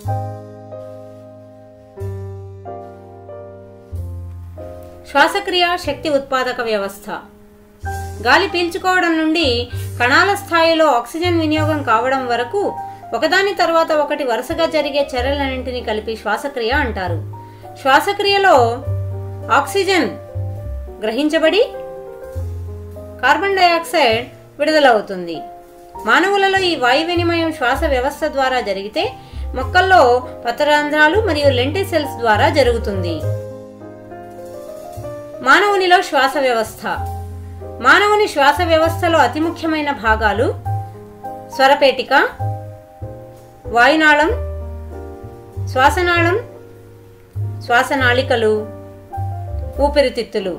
శ్వాసక్రియ శక్తి ఉత్పాదక వ్యవస్థ గాలి పీల్చుకోవడం నుండి కణాల స్థాయిలో ఆక్సిజన్ వినియోగం కావడం వరకు ఒకదాని తర్వాత ఒకటి వరుసగా జరిగే చర్యలన్నింటినీ కలిపి శ్వాసక్రియ అంటారు శ్వాసక్రియలో ఆక్సిజన్ గ్రహించబడి కార్బన్ డయాక్సైడ్ విడుదలవుతుంది మానవులలో ఈ వాయు వినిమయం శ్వాస వ్యవస్థ ద్వారా జరిగితే మొక్కల్లో పత్రరంధ్రాలు మరియు లెంటి సెల్స్ ద్వారా జరుగుతుంది మానవునిలో శ్వాస వ్యవస్థ మానవుని శ్వాస వ్యవస్థలో అతి ముఖ్యమైన భాగాలు స్వరపేటిక వాయునాళం శ్వాసనాళం శ్వాసనాళికలు ఊపిరితిత్తులు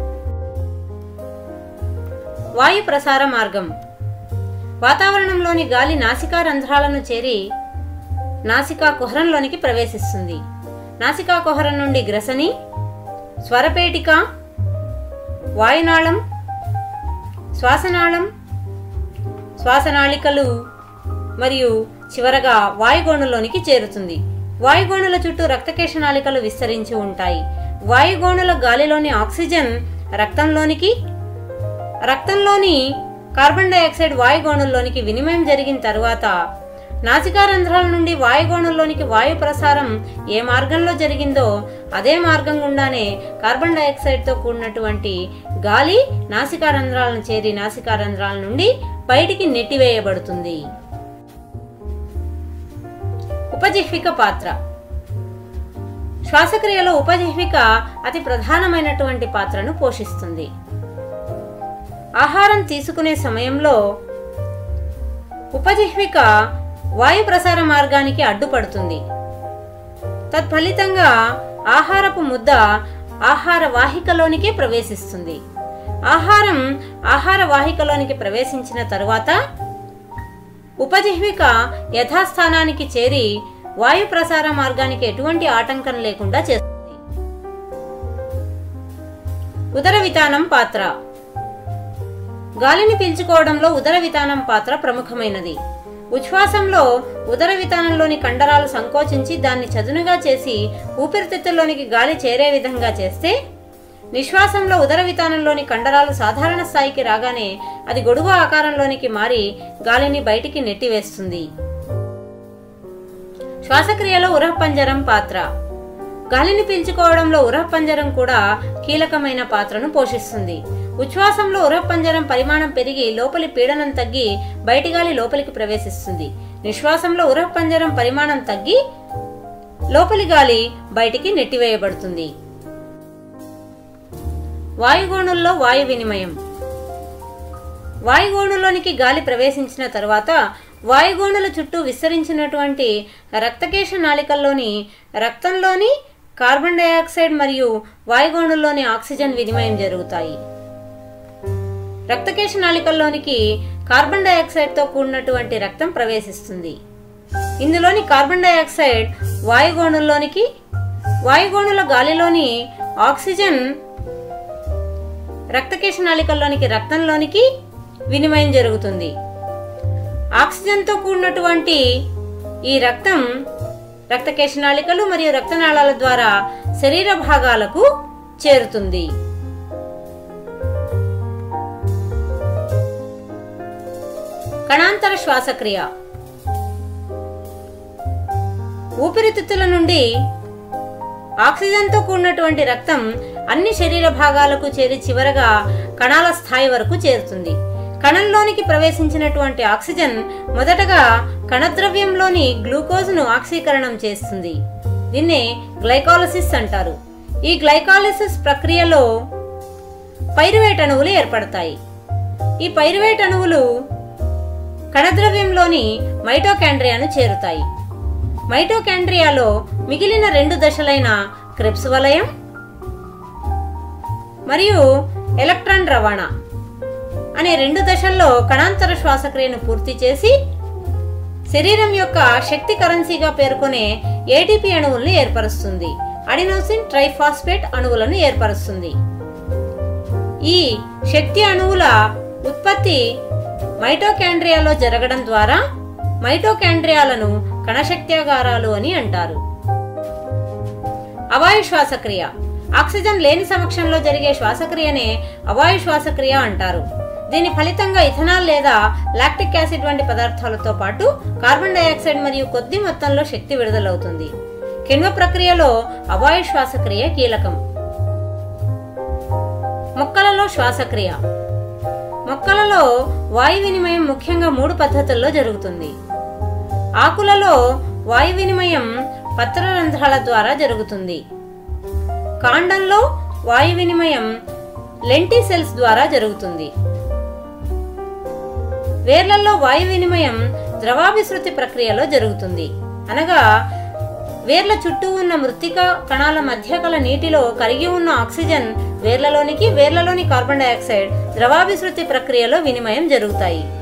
వాయు ప్రసార మార్గం వాతావరణంలోని గాలి నాసికా రంధ్రాలను చేరి నాసికా కుహరంలోనికి ప్రవేశిస్తుంది నాసికా కుహరం నుండి గ్రసని స్వరపేటిక వాయునాళం శ్వాసనాళం శ్వాసనాళికలు మరియు చివరగా వాయుగోణులోనికి చేరుతుంది వాయుగోణుల చుట్టూ రక్తకేశ నాళికలు విస్తరించి ఉంటాయి వాయుగోణుల గాలిలోని ఆక్సిజన్ రక్తంలోనికి రక్తంలోని కార్బన్ డయాక్సైడ్ వాయుగోణుల్లోనికి వినిమయం జరిగిన తరువాత నాసికా రంధ్రాల నుండి వాయుగోణుల్లోనికి వాయు ప్రసారం ఏ మార్గంలో జరిగిందో అదే మార్గం గుండానే కార్బన్ డయాక్సైడ్తో కూడినటువంటి గాలి నాసికా రంధ్రాలను చేరి నాసికా రంధ్రాల నుండి బయటికి నెట్టివేయబడుతుంది ఉపజిహ్విక పాత్ర శ్వాసక్రియలో ఉపజిహ్విక అతి ప్రధానమైనటువంటి పాత్రను పోషిస్తుంది ఆహారం తీసుకునే సమయంలో ఉపజిహ్విక వాయు ప్రసార మార్గానికి అడ్డుపడుతుంది తత్ఫలితంగా ఆహారపు ముద్ద ఆహార వాహికలోనికి ప్రవేశిస్తుంది ఆహారం ఆహార వాహికలోనికి ప్రవేశించిన తరువాత ఉపజిహ్విక యథాస్థానానికి చేరి వాయు ప్రసార మార్గానికి ఎటువంటి ఆటంకం లేకుండా చేస్తుంది ఉదర వితానం పాత్ర గాలిని పీల్చుకోవడంలో ఉదర వితానం పాత్ర ప్రముఖమైనది ఉచ్ఛ్వాసంలో ఉదర వితానంలోని కండరాలు సంకోచించి దాన్ని చదునుగా చేసి ఊపిరితిత్తుల్లోనికి గాలి చేరే విధంగా చేస్తే నిశ్వాసంలో ఉదర వితానంలోని కండరాలు సాధారణ స్థాయికి రాగానే అది గొడుగు ఆకారంలోనికి మారి గాలిని బయటికి నెట్టివేస్తుంది శ్వాసక్రియలో ఉరహపంజరం పాత్ర గాలిని పీల్చుకోవడంలో ఉరహపంజరం కూడా కీలకమైన పాత్రను పోషిస్తుంది ఉచ్ఛ్వాసంలో ఉరహపంజరం పరిమాణం పెరిగి లోపలి పీడనం తగ్గి బయటి గాలి లోపలికి ప్రవేశిస్తుంది నిశ్వాసంలో ఉరహపంజరం పరిమాణం తగ్గి లోపలి గాలి బయటికి నెట్టివేయబడుతుంది వాయుగోణుల్లో వాయు వినిమయం వాయుగోణుల్లోనికి గాలి ప్రవేశించిన తరువాత వాయుగోణుల చుట్టూ విస్తరించినటువంటి రక్తకేశ నాళికల్లోని రక్తంలోని కార్బన్ డయాక్సైడ్ మరియు వాయుగోణుల్లోని ఆక్సిజన్ వినిమయం జరుగుతాయి రక్తకేశ నాళికల్లోనికి కార్బన్ డయాక్సైడ్తో కూడినటువంటి రక్తం ప్రవేశిస్తుంది ఇందులోని కార్బన్ డయాక్సైడ్ వాయుగోణుల్లోనికి వాయుగోణుల గాలిలోని ఆక్సిజన్ రక్తకేశ నాళికల్లోనికి రక్తంలోనికి వినిమయం జరుగుతుంది ఆక్సిజన్తో కూడినటువంటి ఈ రక్తం రక్తకేశ నాళికలు మరియు రక్తనాళాల ద్వారా శరీర భాగాలకు చేరుతుంది కణాంతర శ్వాసక్రియ ఊపిరితిత్తుల నుండి ఆక్సిజన్తో కూడినటువంటి రక్తం అన్ని శరీర భాగాలకు చేరి చివరగా కణాల స్థాయి వరకు చేరుతుంది కణంలోనికి ప్రవేశించినటువంటి ఆక్సిజన్ మొదటగా కణద్రవ్యంలోని గ్లూకోజ్ను ఆక్సీకరణం చేస్తుంది దీన్నే గ్లైకాలసిస్ అంటారు ఈ గ్లైకాలసిస్ ప్రక్రియలో పైరువేట్ అణువులు ఏర్పడతాయి ఈ పైరువేట్ అణువులు కణద్రవ్యంలోని మైటోకాండ్రియాను చేరుతాయి మైటోకాండ్రియాలో మిగిలిన రెండు దశలైన క్రెబ్స్ వలయం మరియు ఎలక్ట్రాన్ రవాణా అనే రెండు దశల్లో కణాంతర శ్వాసక్రియను పూర్తి చేసి శరీరం యొక్క శక్తి కరెన్సీగా పేర్కొనే ఏటీపీ అణువులను ఏర్పరుస్తుంది అడినోసిన్ ట్రైఫాస్ఫేట్ అణువులను ఏర్పరుస్తుంది ఈ శక్తి అణువుల ఉత్పత్తి మైటోకాండ్రియాలో జరగడం ద్వారా మైటోకాండ్రియాలను కణశక్త్యాగారాలు అని అంటారు అవాయు శ్వాసక్రియ ఆక్సిజన్ లేని సమక్షంలో జరిగే శ్వాసక్రియనే అవాయు శ్వాసక్రియ అంటారు దీని ఫలితంగా ఇథనాల్ లేదా లాక్టిక్ యాసిడ్ వంటి పదార్థాలతో పాటు కార్బన్ డయాక్సైడ్ మరియు కొద్ది మొత్తంలో శక్తి విడుదలవుతుంది కిణ్వ ప్రక్రియలో అవాయు శ్వాసక్రియ కీలకం మొక్కలలో శ్వాసక్రియ మొక్కలలో వాయు వినిమయం ముఖ్యంగా మూడు పద్ధతుల్లో జరుగుతుంది ఆకులలో వాయు వినిమయం పత్రరంధ్రాల ద్వారా జరుగుతుంది కాండంలో వాయు వినిమయం లెంటిసెల్స్ ద్వారా జరుగుతుంది వేర్లలో వాయు వినిమయం ద్రవాభిశృతి ప్రక్రియలో జరుగుతుంది అనగా వేర్ల చుట్టూ ఉన్న మృత్తిక కణాల మధ్య గల నీటిలో కరిగి ఉన్న ఆక్సిజన్ వేర్లలోనికి వేర్లలోని కార్బన్ డయాక్సైడ్ ద్రవాభిశృతి ప్రక్రియలో వినిమయం జరుగుతాయి